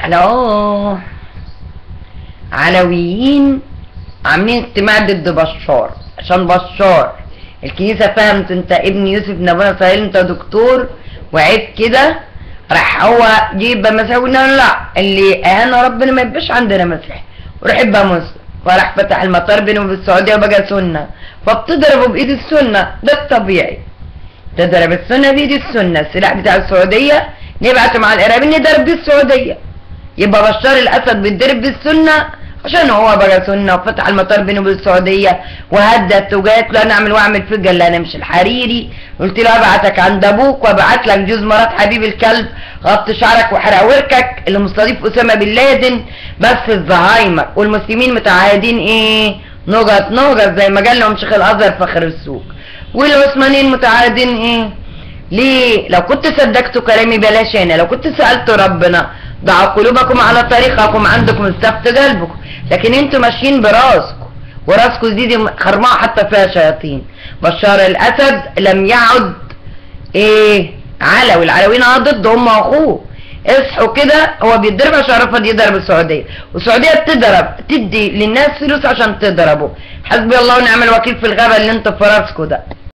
الو علويين عاملين اجتماع ضد بشار عشان بشار الكنيسة فهمت انت ابن يوسف بن ابونا اسرائيل انت دكتور وعيب كده راح هو جيب مسيح وقلنا لا اللي اهان ربنا ما يبقاش عندنا مسيح وراح يبقى مسلم فراح فتح المطار بينهم وبين السعودية وبقى سنة فبتضربه بايد السنة ده الطبيعي تضرب السنة بايد السنة السلاح بتاع السعودية نبعته مع الارهابيين نضرب بيه السعودية يبقى بشار الاسد بيتضرب بالسنة عشان هو بقى سنة وفتح المطار بينه وبين السعودية وهدت وجات له انا اعمل واعمل فيه قال لي انا مش الحريري قلت له ابعتك عند ابوك وابعت لك جوز مرات حبيب الكلب غطي شعرك واحرق وركك اللي مستضيف اسامة بن لادن بس الزهايمر والمسلمين متعهدين ايه نقط نقط زي ما قال لهم شيخ الازهر فخر السوق والعثمانيين متعهدين ايه ليه لو كنت صدقتوا كلامي بلاش هنا لو كنت سألتوا ربنا ضع قلوبكم على طريقكم عندكم استفت قلبكم لكن انتوا ماشيين براسكم وراسكم دي خرماء حتى فيها شياطين بشار الاسد لم يعد ايه علوي العلويين اه ضده هم واخوه اصحوا كده هو بيتضرب عشان رفض يضرب السعوديه والسعوديه بتضرب تدي للناس فلوس عشان تضربه حسبي الله ونعم الوكيل في الغابه اللي انتوا في راسكم ده